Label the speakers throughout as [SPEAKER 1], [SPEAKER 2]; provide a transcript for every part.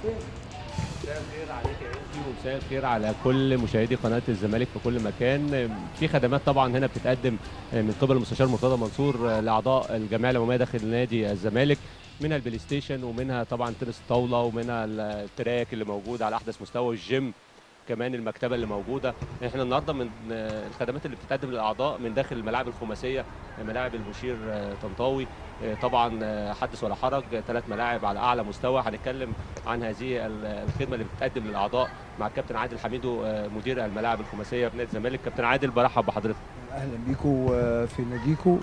[SPEAKER 1] مساء الخير عليك يا انجي ومساء الخير على كل مشاهدي قناه الزمالك في كل مكان في خدمات طبعا هنا بتتقدم من قبل المستشار مرتضى منصور لاعضاء الجمعيه العموميه داخل نادي الزمالك منها البلاي ستيشن ومنها طبعا تنس الطاوله ومنها التراك اللي موجود على احدث مستوى الجيم كمان المكتبه اللي موجوده احنا النهارده من الخدمات اللي بتتقدم للاعضاء من داخل الملاعب الخماسيه ملاعب المشير طنطاوي طبعا حدث ولا حرج ثلاث ملاعب على اعلى مستوى هنتكلم عن هذه الخدمه اللي بتتقدم للاعضاء مع الكابتن عادل حميدو مدير الملاعب الخماسيه في نادي الزمالك كابتن عادل برحب بحضرتك
[SPEAKER 2] اهلا بيكم في ناديكم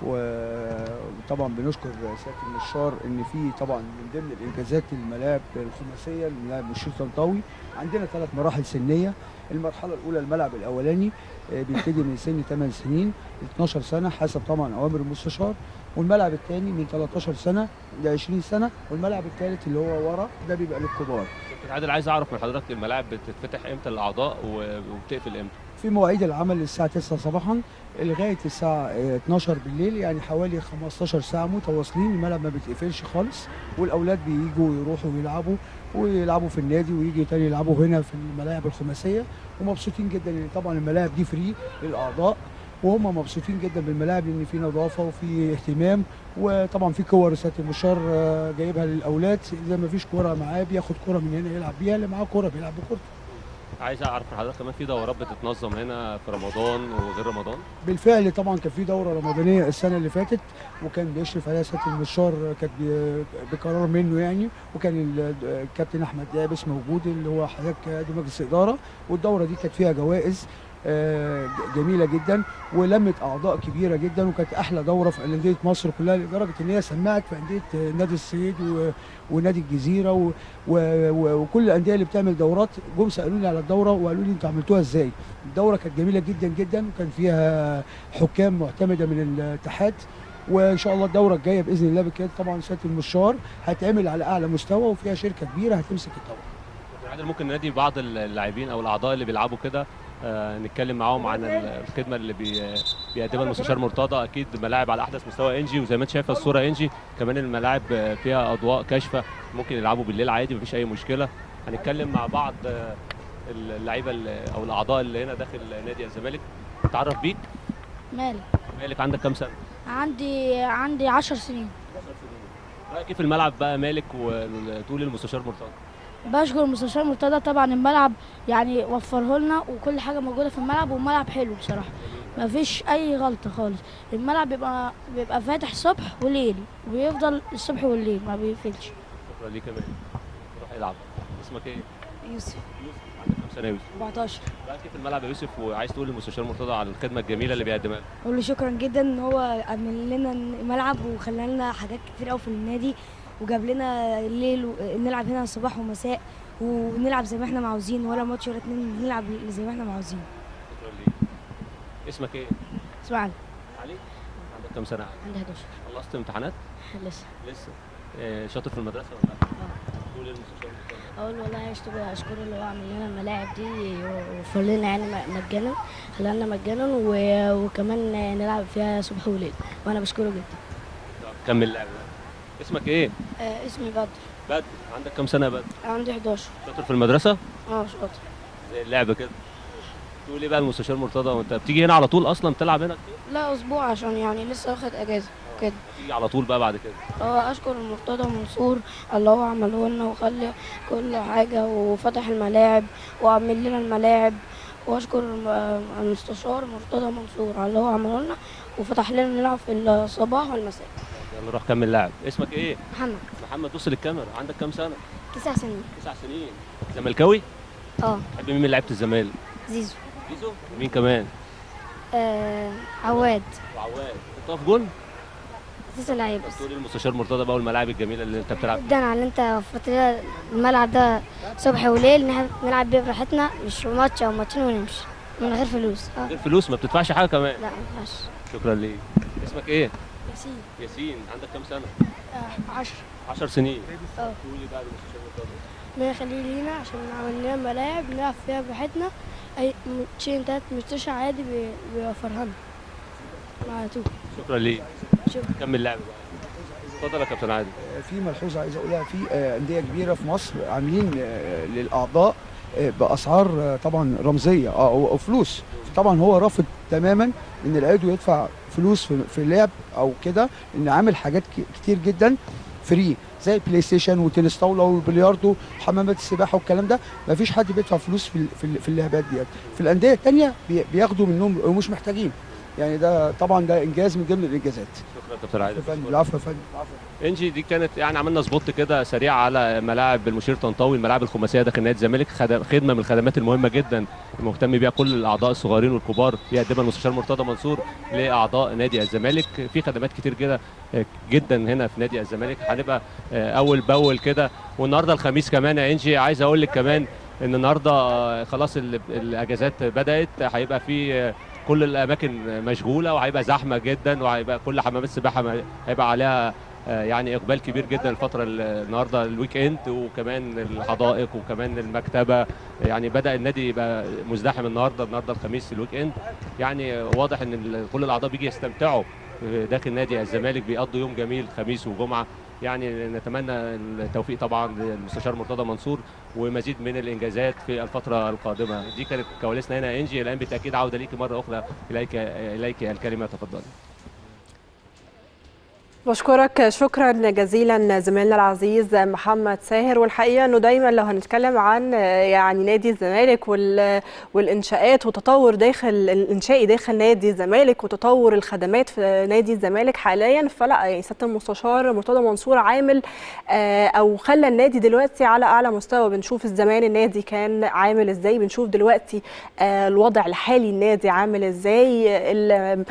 [SPEAKER 2] وطبعا بنشكر سياده المشار ان في طبعا من ضمن الانجازات الملاعب الخماسيه الملاعب مشير طنطاوي عندنا ثلاث مراحل سنيه المرحله الاولى الملعب الاولاني بيبتدي من سن 8 سنين 12 سنه حسب طبعا اوامر المستشار والملعب الثاني من 13 سنه ل 20 سنه والملعب الثالث اللي هو ورا ده بيبقى للكبار
[SPEAKER 1] كابتن عادل عايز اعرف من حضرتك الملاعب بتتفتح امتى للاعضاء وبتقفل امتى
[SPEAKER 2] في مواعيد العمل الساعه 9 صباحا لغايه الساعه 12 بالليل يعني حوالي 15 ساعه متواصلين الملعب ما بيتقفلش خالص والاولاد بييجوا يروحوا يلعبوا ويلعبوا في النادي ويجي تاني يلعبوا هنا في الملاعب الخماسيه ومبسوطين جدا ان طبعا الملاعب دي فري للاعضاء وهم مبسوطين جدا بالملاعب لان في نظافه وفي اهتمام وطبعا في كور سياده المشار جايبها للاولاد اذا ما فيش كوره معاه بياخد كوره من هنا يلعب بيها اللي معاه كوره بيلعب بكورته
[SPEAKER 1] عايز اعرف من حضرتك كمان في دورات بتتنظم هنا في رمضان وغير رمضان
[SPEAKER 2] بالفعل طبعا كان في دوره رمضانيه السنه اللي فاتت وكان بيشرف عليها سياده المشار كانت بقرار منه يعني وكان الكابتن احمد دابس موجود اللي هو حضرتك عضو مجلس اداره والدوره دي كانت فيها جوائز جميله جدا ولمت اعضاء كبيره جدا وكانت احلى دوره في انديه مصر كلها لدرجه ان هي سمعت في انديه نادي الصعيد ونادي الجزيره و... و... و... وكل الانديه اللي بتعمل دورات جم سالوني على الدوره وقالوا لي انتوا عملتوها ازاي؟ الدوره كانت جميله جدا جدا وكان فيها حكام معتمده من الاتحاد وان شاء الله الدوره الجايه باذن الله بكده طبعا سياده المشوار هتعمل على اعلى مستوى وفيها شركه كبيره هتمسك الدوره.
[SPEAKER 1] عادل ممكن نادي بعض اللاعبين او الاعضاء اللي بيلعبوا كده آه نتكلم معاهم عن الخدمه اللي بي بيقدمها المستشار مرتضى اكيد ملاعب على احدث مستوى انجي وزي ما انت شايفه الصوره انجي كمان الملاعب فيها اضواء كاشفه ممكن يلعبوا بالليل عادي مفيش اي مشكله هنتكلم مع بعض اللعيبه او الاعضاء اللي هنا داخل نادي الزمالك اتعرف بيك
[SPEAKER 3] مالك
[SPEAKER 1] مالك عندك كام سنه
[SPEAKER 3] عندي عندي 10 سنين
[SPEAKER 1] 10 سنين رايك كيف الملعب بقى مالك وتقول للمستشار مرتضى
[SPEAKER 3] بشكر المستشار مرتضى طبعا الملعب يعني وفره لنا وكل حاجه موجوده في الملعب والملعب حلو بصراحه ما فيش اي غلطه خالص الملعب بيبقى بيبقى فاتح صبح وليل وبيفضل الصبح والليل ما بيقفلش
[SPEAKER 1] شكرا ليك كمان روح العب اسمك ايه
[SPEAKER 3] يوسف
[SPEAKER 1] يوسف عندك كام سنه يا يوسف
[SPEAKER 3] 14
[SPEAKER 1] رايك كيف الملعب يا يوسف وعايز تقول للمستشار مرتضى على الخدمه الجميله اللي بيقدمها لنا
[SPEAKER 4] اقول له شكرا جدا ان هو عمل لنا ملعب وخلى لنا حاجات كتير قوي في النادي وجاب لنا الليل نلعب هنا صباح ومساء ونلعب زي ما احنا عاوزين ولا ماتش ولا اتنين نلعب زي ما احنا عاوزين
[SPEAKER 1] شكرا ليك اسمك ايه؟
[SPEAKER 3] اسمع علي
[SPEAKER 1] علي عندك كام سنه؟
[SPEAKER 3] عندي 11
[SPEAKER 1] خلصت امتحانات؟
[SPEAKER 3] لسه
[SPEAKER 1] لسه إيه شاطر في المدرسه ولا لا؟ قول للمستشار
[SPEAKER 3] اقول والله اشكر اشكر اللي هو عامل لنا الملاعب دي ووفر لنا يعني مجانا خلانا مجانا وكمان نلعب فيها صبح وليل وانا بشكره جدا
[SPEAKER 1] كمل لعب اسمك ايه؟
[SPEAKER 3] آه اسمي بدر
[SPEAKER 1] بدر عندك كام سنه يا بدر؟
[SPEAKER 3] عندي 11
[SPEAKER 1] شاطر في المدرسه؟
[SPEAKER 3] اه شاطر
[SPEAKER 1] زي اللعب كده تقول ايه بقى المستشار مرتضى وانت بتيجي هنا على طول اصلا بتلعب هنا كتير؟
[SPEAKER 3] لا اسبوع عشان يعني لسه واخد اجازه كده
[SPEAKER 1] تيجي على طول بقى بعد كده
[SPEAKER 3] اه اشكر المرتضى منصور اللي هو عمله لنا وخلى كل حاجه وفتح الملاعب وعمل لنا الملاعب واشكر المستشار مرتضى منصور على اللي هو عمله لنا وفتح لنا نلعب في الصباح والمساء
[SPEAKER 1] يلا روح كمل لعب اسمك ايه
[SPEAKER 3] محمد
[SPEAKER 1] محمد بص للكاميرا عندك كام سنه
[SPEAKER 3] تسع سنين
[SPEAKER 1] تسع سنين زملكاوي
[SPEAKER 3] اه
[SPEAKER 1] تحب مين من لعيبه الزمالك
[SPEAKER 3] زيزو
[SPEAKER 1] زيزو مين كمان
[SPEAKER 3] آه عواد
[SPEAKER 1] وعواد بتقف جون
[SPEAKER 3] تسع لعيبه
[SPEAKER 1] تقول للمستشار مرتضى بقى والملاعب الجميله اللي انت بتلعب
[SPEAKER 3] جدا على اللي انت وفرت لنا الملعب ده صبح وليل نح- نلعب بيه براحتنا مش ماتش او ماتشين ونمشي من غير فلوس اه
[SPEAKER 1] غير فلوس ما بتدفعش حاجه كمان
[SPEAKER 3] لا ما ينفعش
[SPEAKER 1] شكرا ليك اسمك ايه
[SPEAKER 3] ياسين
[SPEAKER 1] ياسين عندك كام سنه
[SPEAKER 3] 10
[SPEAKER 1] 10 سنين
[SPEAKER 3] اه
[SPEAKER 1] قولي بقى للمستشار مرتضى
[SPEAKER 3] ربنا يخليه لينا عشان عمل لنا ملاعب نلعب فيها براحتنا اي ماتشين تلات ماتشات عادي بي- بيوفرها لنا على طول
[SPEAKER 1] شكرا ليك
[SPEAKER 3] شكرا
[SPEAKER 1] كمل لعب بقى اتفضل يا كابتن عادل
[SPEAKER 2] في ملحوظه عايز اقولها في آه، انديه كبيره في مصر عاملين آه، للاعضاء آه، باسعار آه، طبعا رمزيه اه او أو فلوس طبعا هو رافض تماما ان العضو يدفع فلوس في في اللعب او كده ان عامل حاجات ك- كتير جدا فري زي البلاي ستيشن وتنس طاوله والبلياردو وحمامات السباحه والكلام ده مفيش حد بيدفع فلوس في ال- في ال- في اللعبات ديت في الانديه الثانيه بياخدوا منهم ومش محتاجين يعني ده طبعا ده انجاز من ضمن الانجازات
[SPEAKER 1] شكرا يا كابتن عادل
[SPEAKER 2] يا فندم العفو يا فندم العفو.
[SPEAKER 1] انجي دي كانت يعني عملنا سبوت كده سريع على ملاعب المشير طنطاوي الملاعب الخماسيه داخل نادي الزمالك خد- خدمه من الخدمات المهمه جدا مهتم بيها كل الاعضاء الصغيرين والكبار بيقدمها المستشار مرتضى منصور لاعضاء نادي الزمالك في خدمات كتير كده آه، جدا هنا في نادي الزمالك هنبقى آه، اول باول كده والنهارده الخميس كمان يا انجي عايز اقول لك كمان ان النهارده آه، خلاص ال- الاجازات بدات هيبقى في آه، كل الاماكن مشغوله وهيبقى زحمه جدا وهيبقى كل حمامات السباحه م- هيبقى عليها آه، يعني اقبال كبير جدا الفتره ال- النهارده الويك اند وكمان الحدائق وكمان المكتبه يعني بدا النادي يبقى مزدحم النهارده النهارده الخميس الويك اند يعني واضح ان ال- كل الاعضاء بيجي يستمتعوا داخل نادي الزمالك بيقضوا يوم جميل خميس وجمعه يعني نتمنى التوفيق طبعا للمستشار مرتضى منصور ومزيد من الانجازات في الفتره القادمه دي كانت كواليسنا هنا يا انجي الان بالتاكيد عوده ليكي مره اخرى اليك اليك الكلمه تفضلي
[SPEAKER 5] بشكرك شكرا جزيلا زميلنا العزيز محمد ساهر والحقيقه انه دايما لو هنتكلم عن يعني نادي الزمالك وال- والانشاءات وتطور داخل الانشائي داخل نادي الزمالك وتطور الخدمات في نادي الزمالك حاليا فلا يعني سياده المستشار مرتضى منصور عامل آه، او خلى النادي دلوقتي على اعلى مستوى بنشوف الزمان النادي كان عامل ازاي بنشوف دلوقتي آه، الوضع الحالي النادي عامل ازاي ال-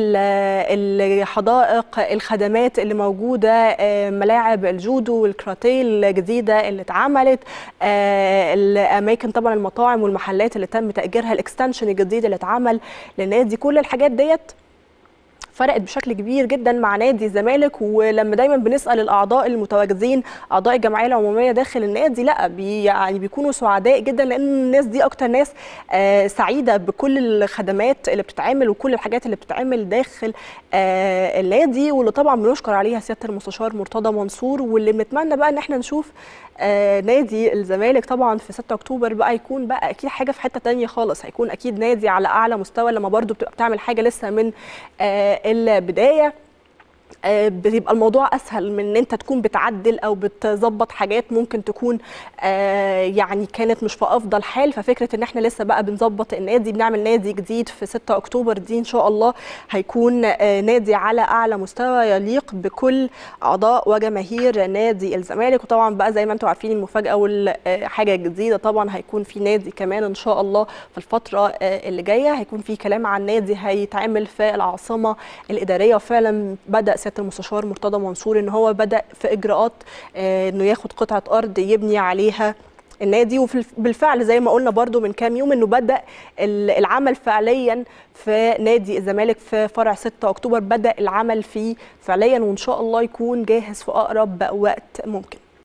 [SPEAKER 5] ال- الحدائق الخدمات اللي موجوده آه، ملاعب الجودو والكاراتيه الجديده اللي اتعملت آه، الاماكن طبعا المطاعم والمحلات اللي تم تاجيرها الاكستنشن الجديد اللي اتعمل للنادي كل الحاجات ديت فرقت بشكل كبير جدا مع نادي الزمالك ولما دايما بنسال الاعضاء المتواجدين اعضاء الجمعيه العموميه داخل النادي لا بي يعني بيكونوا سعداء جدا لان الناس دي اكتر ناس آه سعيده بكل الخدمات اللي بتتعمل وكل الحاجات اللي بتتعمل داخل آه النادي واللي طبعا بنشكر عليها سياده المستشار مرتضى منصور واللي بنتمنى بقى ان احنا نشوف آه نادي الزمالك طبعا في 6 اكتوبر بقى يكون بقى اكيد حاجه في حته تانية خالص هيكون اكيد نادي على اعلى مستوى لما برضو بتبقى بتعمل حاجه لسه من آه البدايه آه، بيبقى الموضوع اسهل من ان انت تكون بتعدل او بتظبط حاجات ممكن تكون آه، يعني كانت مش في افضل حال ففكره ان احنا لسه بقى بنظبط النادي بنعمل نادي جديد في 6 اكتوبر دي ان شاء الله هيكون آه، نادي على اعلى مستوى يليق بكل اعضاء وجماهير نادي الزمالك وطبعا بقى زي ما انتم عارفين المفاجاه والحاجه الجديده طبعا هيكون في نادي كمان ان شاء الله في الفتره آه، اللي جايه هيكون في كلام عن نادي هيتعمل في العاصمه الاداريه وفعلا بدا سياده المستشار مرتضى منصور ان هو بدا في اجراءات آه، انه ياخد قطعه ارض يبني عليها النادي وبالفعل زي ما قلنا برضو من كام يوم انه بدا ال- العمل فعليا في نادي الزمالك في فرع 6 اكتوبر بدا العمل فيه فعليا وان شاء الله يكون جاهز في اقرب وقت ممكن